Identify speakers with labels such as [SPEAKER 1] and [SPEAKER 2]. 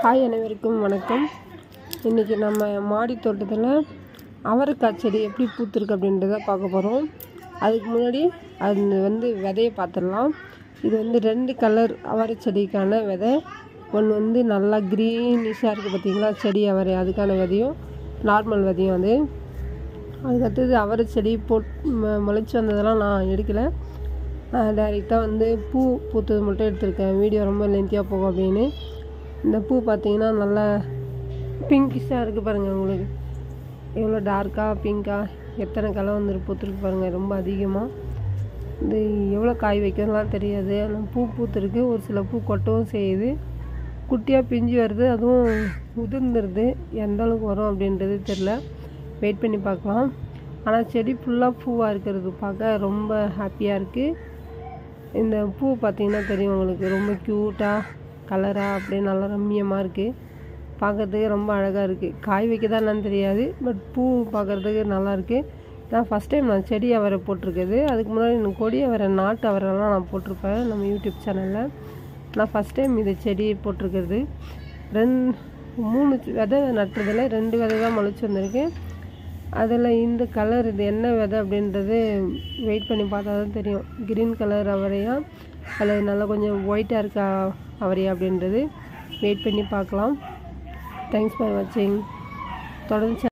[SPEAKER 1] hi அனைவருக்கும் வணக்கம் இன்றைக்கி நம்ம மாடி தோட்டத்தில் அவரைக்காய் செடி எப்படி பூத்திருக்கு அப்படின்றத பார்க்க போகிறோம் அதுக்கு முன்னாடி அது வந்து விதைய பார்த்துடலாம் இது வந்து ரெண்டு கலர் அவரை செடிக்கான விதை ஒன்று வந்து நல்லா க்ரீனிஷாக இருக்குது பார்த்தீங்களா செடி அவரை அதுக்கான விதையும் நார்மல் விதையும் அது அதுக்கடுத்தது அவரை செடி போட் ம- முளைச்சி வந்ததெல்லாம் நான் எடுக்கலை டைரெக்டாக வந்து பூ பூத்தது மட்டும் எடுத்திருக்கேன் வீடியோ ரொம்ப லென்த்தியாக போகும் அப்படின்னு இந்த பூ பார்த்தீங்கன்னா நல்லா பிங்கிஷாக இருக்குது பாருங்கள் உங்களுக்கு எவ்வளோ டார்க்காக பிங்காக எத்தனை கலர் வந்து பூத்துருக்கு பாருங்கள் ரொம்ப அதிகமாக இது எவ்வளோ காய் வைக்கிறதுலாம் தெரியாது ஆனால் பூ பூத்துருக்கு ஒரு சில பூ கொட்டவும் செய்யுது குட்டியாக பிஞ்சு வருது அதுவும் உதிர்ந்துருது எந்த அளவுக்கு வரும் அப்படின்றது தெரில வெயிட் பண்ணி பார்க்கலாம் ஆனால் செடி ஃபுல்லாக பூவாக இருக்கிறது பார்க்க ரொம்ப ஹாப்பியாக இருக்குது இந்த பூ பார்த்தீங்கன்னா தெரியும் உங்களுக்கு ரொம்ப க்யூட்டாக கலராக அப்படியே நல்லா ரம்மியமாக இருக்குது பார்க்கறதுக்கு ரொம்ப அழகாக இருக்குது காய் வைக்கதா என்னன்னு தெரியாது பட் பூ பார்க்குறதுக்கு நல்லா இருக்குது நான் ஃபஸ்ட் டைம் நான் செடி அவரை போட்டிருக்குது அதுக்கு முன்னாடி நான் கொடி அவரை நாட்டு அவரைலாம் நான் போட்டிருப்பேன் நம்ம யூடியூப் சேனலில் நான் ஃபஸ்ட் டைம் இது செடி போட்டிருக்கிறது ரெண்டு மூணு விதை நட்டுறதுல ரெண்டு விதை தான் முளைச்சி வந்திருக்கு அதில் இந்த கலர் இது என்ன விதை அப்படின்றது வெயிட் பண்ணி பார்த்தா தான் தெரியும் க்ரீன் கலர் அவரையா அல்லது நல்லா கொஞ்சம் ஒயிட்டாக இருக்கா அவரையா அப்படின்றது வெயிட் பண்ணி பார்க்கலாம் தேங்க்ஸ் ஃபார் வாட்சிங் தொடர்ந்து